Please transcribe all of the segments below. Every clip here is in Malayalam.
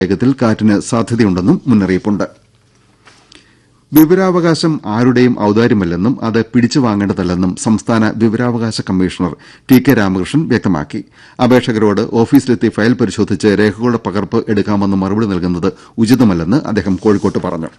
വേഗത്തിൽ കാറ്റിന് സാധ്യതയുണ്ടെന്നും മുന്നറിയിപ്പുണ്ട് വിവരാവകാശം ആരുടെയും ഔദാര്യമല്ലെന്നും അത് പിടിച്ചു വാങ്ങേണ്ടതല്ലെന്നും സംസ്ഥാന വിവരാവകാശ കമ്മീഷണർ ടി കെ രാമകൃഷ്ണൻ വ്യക്തമാക്കി അപേക്ഷകരോട് ഓഫീസിലെത്തി ഫയൽ പരിശോധിച്ച് രേഖകളുടെ പകർപ്പ് എടുക്കാമെന്ന് മറുപടി നൽകുന്നത് ഉചിതമല്ലെന്ന് അദ്ദേഹം കോഴിക്കോട്ട് പറഞ്ഞു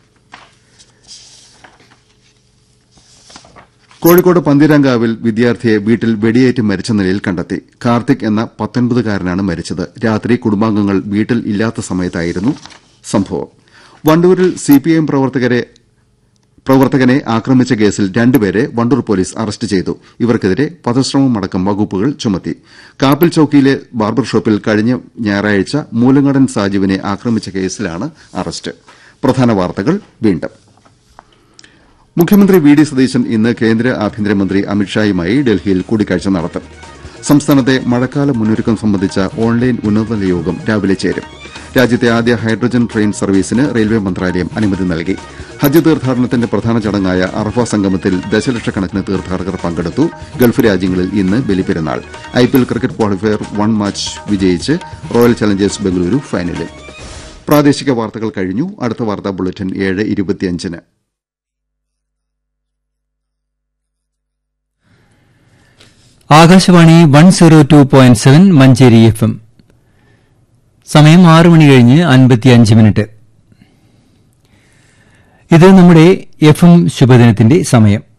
കോഴിക്കോട് പന്തീരാങ്കാവിൽ വിദ്യാർത്ഥിയെ വീട്ടിൽ വെടിയേറ്റ് മരിച്ച നിലയിൽ കണ്ടെത്തി കാർത്തിക് എന്ന പത്തൊൻപതുകാരനാണ് മരിച്ചത് രാത്രി കുടുംബാംഗങ്ങൾ വീട്ടിൽ ഇല്ലാത്ത സമയത്തായിരുന്നു സംഭവം വണ്ടൂരിൽ സിപിഐഎം പ്രവർത്തകരെ പ്രവർത്തകനെ ആക്രമിച്ച കേസിൽ രണ്ടുപേരെ വണ്ടൂർ പോലീസ് അറസ്റ്റ് ചെയ്തു ഇവർക്കെതിരെ വധശ്രമമടക്കം വകുപ്പുകൾ ചുമത്തി കാപ്പിൽ ചൌക്കിയിലെ ബാർബർ ഷോപ്പിൽ കഴിഞ്ഞ ഞായറാഴ്ച മൂലങ്ങടൻ സാജുവിനെ ആക്രമിച്ച കേസിലാണ് അറസ്റ്റ് പ്രധാന വാർത്തകൾ വീണ്ടും മുഖ്യമന്ത്രി വി ഡി സതീശൻ ഇന്ന് കേന്ദ്ര ആഭ്യന്തരമന്ത്രി അമിത്ഷായുമായി ഡൽഹിയിൽ കൂടിക്കാഴ്ച നടത്തും സംസ്ഥാനത്തെ മഴക്കാല മുന്നൊരുക്കം സംബന്ധിച്ച ഓൺലൈൻ ഉന്നതതല യോഗം രാവിലെ ചേരും രാജ്യത്തെ ആദ്യ ഹൈഡ്രജൻ ട്രെയിൻ സർവീസിന് റെയിൽവേ മന്ത്രാലയം അനുമതി നൽകി ഹജ്ജ് തീർത്ഥാടനത്തിന്റെ പ്രധാന ചടങ്ങായ അറഫ സംഗമത്തിൽ ദശലക്ഷക്കണക്കിന് തീർത്ഥാടകർ പങ്കെടുത്തു ഗൾഫ് രാജ്യങ്ങളിൽ ഇന്ന് Baliperunnal IPL cricket qualifier one match വിജയിച്ച് റോയൽ ചലഞ്ചേഴ്സ് ബംഗളൂരു ഫൈനലിൽ പ്രാദേശിക വാർത്തകൾ കഴിഞ്ഞു അടുത്ത വാർത്താ ബുള്ളറ്റിൻ ഏഴ് ഇരുപത്തിയഞ്ചിന് Akashvani one zero two point seven Manjeri F M സമയം ആറ് മണി കഴിഞ്ഞ് അൻപത്തിയഞ്ച് മിനിറ്റ് ഇത് നമ്മുടെ എഫ് എം ശുഭദിനത്തിന്റെ സമയം